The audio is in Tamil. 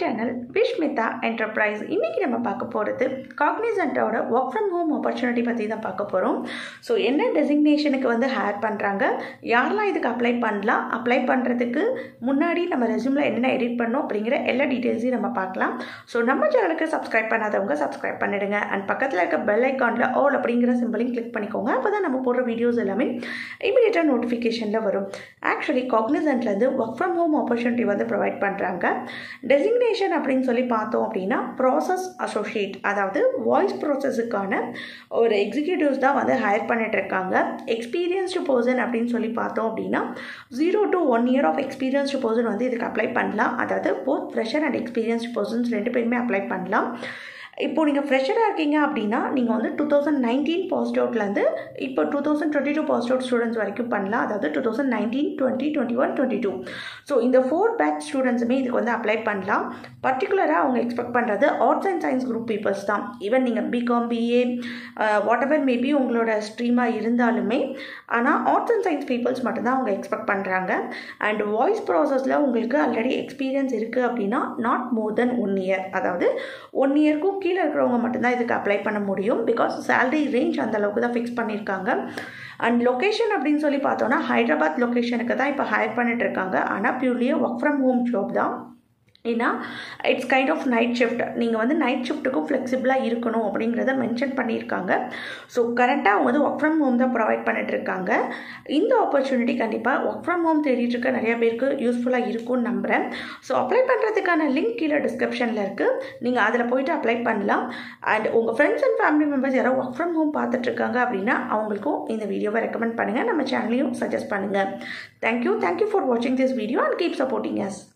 சேனல் விஷ்மிதா என்டர்பிரைஸ் இன்றைக்கி நம்ம பார்க்க போகிறது காக்னிசன்ட்டோட ஒர்க் ஃப்ரம் ஹோம் ஆப்பர்ச்சுனிட்டி பற்றி தான் பார்க்க போகிறோம் ஸோ என்ன டெசிக்னேஷனுக்கு வந்து ஹேர் பண்ணுறாங்க யாரெல்லாம் இதுக்கு அப்ளை பண்ணலாம் அப்ளை பண்ணுறதுக்கு முன்னாடி நம்ம ரெஸ்யூமில் என்னென்ன எடிட் பண்ணோம் அப்படிங்கிற எல்லா டீட்டெயில்ஸையும் நம்ம பார்க்கலாம் ஸோ நம்ம சேனலுக்கு சப்ஸ்கிரைப் பண்ணாதவங்க சப்ஸ்கிரைப் பண்ணிடுங்க அண்ட் பக்கத்தில் இருக்க பெல் ஐக்கானில் ஆல் அப்படிங்கிற சிம்பிளையும் கிளிக் பண்ணிக்கோங்க அப்போ தான் நம்ம போடுற வீடியோஸ் எல்லாமே இமீடியட்டாக நோட்டிஃபிகேஷனில் வரும் ஆக்சுவலி காக்னிசன்ட்லேருந்து ஒர்க் ஃப்ரம் ஹோம் ஆப்பர்ச்சுனிட்டி வந்து ப்ரொவைட் பண்ணுறாங்க டெசிக்னேஷன் அப்படின்னு சொல்லி பார்த்தோம் அப்படின்னா ப்ராசஸ் அசோசியேட் அதாவது வாய்ஸ் ப்ராசஸுக்கான ஒரு எக்ஸிக்யூட்டிவ்ஸ் தான் வந்து ஹையர் பண்ணிட்டு இருக்காங்க எக்ஸ்பீரியன்ஸ்டு பர்சன் அப்படின்னு சொல்லி பார்த்தோம் அப்படின்னா zero to one year of experienced person வந்து இதுக்கு அப்ளை பண்ணலாம் அதாவது both fresher and experienced persons ரெண்டு பேருமே அப்ளை பண்ணலாம் இப்போது நீங்கள் ஃப்ரெஷராக இருக்கீங்க அப்படின்னா நீங்கள் வந்து டூ தௌசண்ட் நைன்டீன் பாஸ்ட் அவுட்லேருந்து இப்போ two thousand twenty two passed out students வரைக்கும் பண்ணலாம் அதாவது two thousand nineteen twenty twenty one twenty two so இந்த ஃபோர் பேட்ச் ஸ்டூடெண்ட்ஸுமே இதுக்கு வந்து அப்ளை பண்ணலாம் பர்டிகுலராக அவங்க எக்ஸ்பெக்ட் பண்ணுறது arts and science group peoples தான் ஈவன் நீங்கள் BCom BA whatever maybe உங்களோட ஸ்ட்ரீமாக இருந்தாலுமே ஆனால் ஆர்ட்ஸ் அண்ட் சயின்ஸ் பீப்புள்ஸ் மட்டும்தான் அவங்க எக்ஸ்பெக்ட் பண்ணுறாங்க அண்ட் வாய்ஸ் ப்ராசஸில் உங்களுக்கு ஆல்ரெடி எக்ஸ்பீரியன்ஸ் இருக்குது அப்படின்னா not more then one year அதாவது ஒன் இயர்க்கும் கீழே இருக்கிறவங்க மட்டும்தான் இதுக்கு அப்ளை பண்ண முடியும் பிகாஸ் சேலரி ரேஞ்ச் அந்த அளவுக்கு தான் ஃபிக்ஸ் பண்ணியிருக்காங்க அண்ட் லொக்கேஷன் அப்படின்னு சொல்லி பார்த்தோன்னா ஹைதராபாத் லொக்கேஷனுக்கு தான் இப்போ ஹையர் பண்ணிட்டு இருக்காங்க ஆனால் பியூர்லியே ஒர்க் ஃப்ரம் ஹோம் ஜாப் தான் ஏன்னா it's kind of night shift நீங்கள் வந்து நைட் ஷிஃப்ட்டுக்கும் ஃப்ளெக்சிபிளாக இருக்கணும் அப்படிங்கிறத மென்ஷன் பண்ணியிருக்காங்க ஸோ கரெக்டாக அவங்க வந்து ஒர்க் ஃப்ரம் ஹோம் தான் ப்ரொவைட் பண்ணிட்டு இருக்காங்க இந்த ஆப்பர்ச்சுனிட்டி கண்டிப்பாக ஒர்க் ஃப்ரம் ஹோம் தேடிட்டு இருக்க நிறைய பேருக்கு யூஸ்ஃபுல்லாக இருக்கும்னு நம்புகிறேன் ஸோ அப்ளை பண்ணுறதுக்கான லிங்க் கீழே டிஸ்கிரிப்ஷனில் இருக்குது நீங்கள் அதில் போயிட்டு அப்ளை பண்ணலாம் அண்ட் உங்கள் ஃப்ரெண்ட்ஸ் அண்ட் ஃபேமிலி மெம்பர்ஸ் யாராவது ஒர்க் ஃப்ரம் ஹோம் பார்த்துட்ருக்காங்க அப்படின்னா அவங்களுக்கும் இந்த வீடியோவை ரெக்கமெண்ட் பண்ணுங்கள் நம்ம சேனலையும் சஜஸ்ட் பண்ணுங்கள் தேங்க்யூ தேங்க்யூ ஃபார் வாட்சிங் this video and keep supporting S